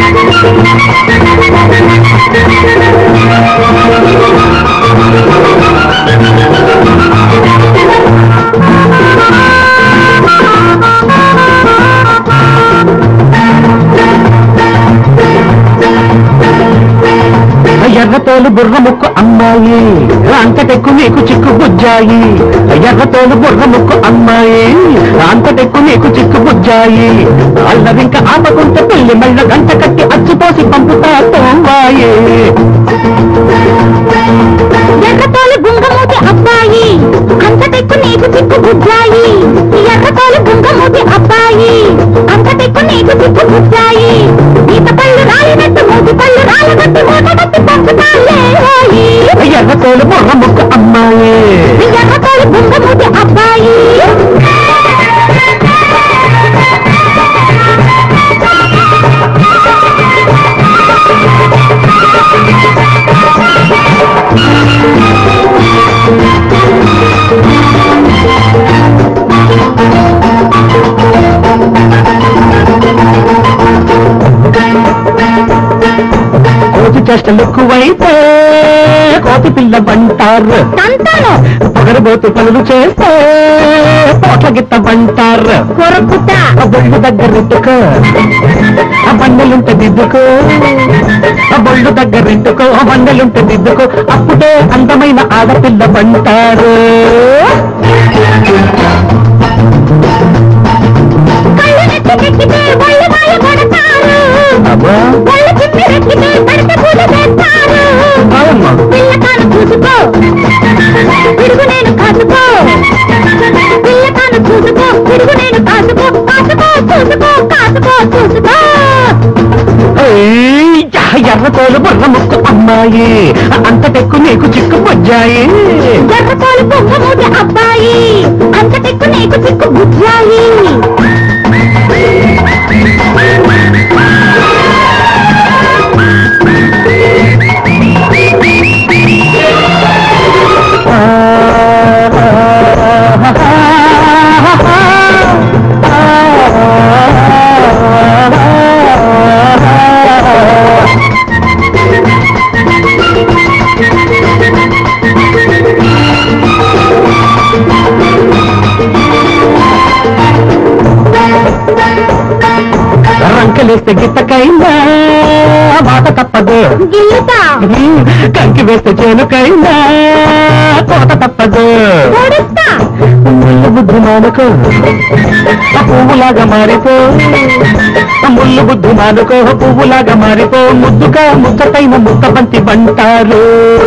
ఎర్రతోలు బుర్ర ముక్కు అమ్మాయి అంతటెక్కు నీకు చిక్కు బుజ్జాయి ఎర్రతోలు బుర్ర ముక్కు అమ్మాయి అంతటెక్కు నీకు చిక్కు బుజ్జాయి అల్లరింక ఆపకుంటే పెళ్లి మళ్ళ గంట కట్టి అచ్చుపోసి పంపుతా తోవాయి ఎర్రతోలు గుంగమూతి అబ్బాయి అంతటెక్కు నీకు చిక్కు బుజ్జాయి ఎర్రతోలు గుంగమూతి అబ్బాయి అంతటెక్కు నీకు చిక్కు బుజ్జాయి ఈత పళ్ళు రాలినట్టు మూతి పళ్ళు రాలగొట్టి మూట కట్టి పంపుతాలే ఓయి. ఎర్రతోలు బుర్ర ముక్కు అమ్మాయి ఎర్రతోలు గుంగమూతి అబ్బాయి కోతి చేష్టలు ఎక్కువైతే కోతి పిల్ల బంటారు తంతాను పొగరబోతు పనులు చేస్తే పోట్ల గిత్త బంటారు కొరకుతా ఆ బొళ్ళు దగ్గరెట్టుకో ఆ బండలుంటే దిద్దుకో ఆ బొళ్ళు దగ్గరెట్టుకో ఆ బండలుంటే దిద్దుకో అప్పుడే అందమైన ఆడపిల్ల బంటారు కళ్ళు నెత్తి నెక్కితే ఒళ్ళు మాయ కొడతారు అబ్బా ఒళ్ళు చిమ్మి రెక్కితే పడితే పూజ చేస్తారు అవునమ్మా. పిల్లకాను చూసుకో పిడుగు నేను కాసుకో పిల్లకాను చూసుకో పిడుగు నేను కాసుకో కాసుకో చూసుకో కాసుకో చూసుకో ఏయ్, యా, ఎర్రతోలు బుర్ర ముక్కు అమ్మాయి అంతటెక్కు నీకు చిక్కు బొజ్జాయి ఎర్రతోలు పొంగమూటి అబ్బాయి అంతటెక్కు నీకు చిక్కు బుజ్జాయి ఆ, ఆ, ఆ, ఆ, రంకలేస్తే గిత్తకైందా మాట తప్పదు గిల్లుతా కంకి వేస్తే చేనుకైందా కోట తప్పదు పొడుస్తా ముళ్ళు బుద్ధి మానుకో ఆ పువ్వులాగా మారిపో ఆ ముళ్ళు బుద్ధి మానుకో పువ్వులాగా మారిపో ముద్దుగా ముచ్చటైన ముక్క బంతి బంటారు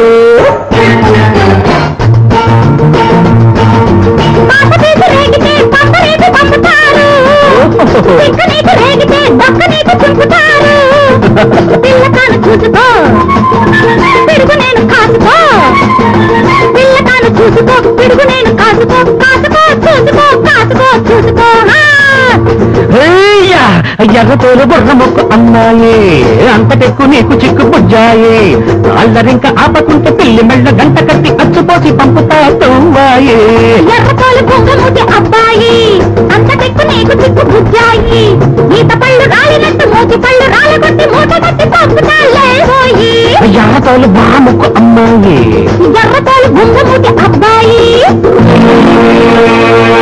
పాప నీకు రేగితే పంప నీకు పంపుతారు చిక్క నీకు రేగితే దొక్క నీకు చుంపుతారు పిల్లకాను చూసుకో పిడుగు నేను కాసుకో పిల్లకాను చూసుకో పిడుగు నేను కాసుకో కాసుకో చూసుకో కాసుకో చూసుకో ఆ! ఏయ్యా, ఎర్రతోలు బుర్ర మొక్కు అమ్మాయి అంతటెక్కు నీకు చిక్కు బుజ్జాయి అల్లరింక ఆపకుంటే పిల్లి మెళ్ళ గంట కట్టి అచ్చుపోసి పంపుతా తోవాయి ఎర్రతోలు కుంగముటి అబ్బాయి అంతటెక్కు నీకు చిక్కు బుజ్జాయి ఈత పళ్ళు రాలినట్టు మూతి పళ్ళు రాలగొట్టి మూట కట్టి పంపుతాలే పోయి ఎర్రతోలు బుర్ర మొక్కు అమ్మాయి ఎర్రతోలు గుంగముటి అబ్బాయి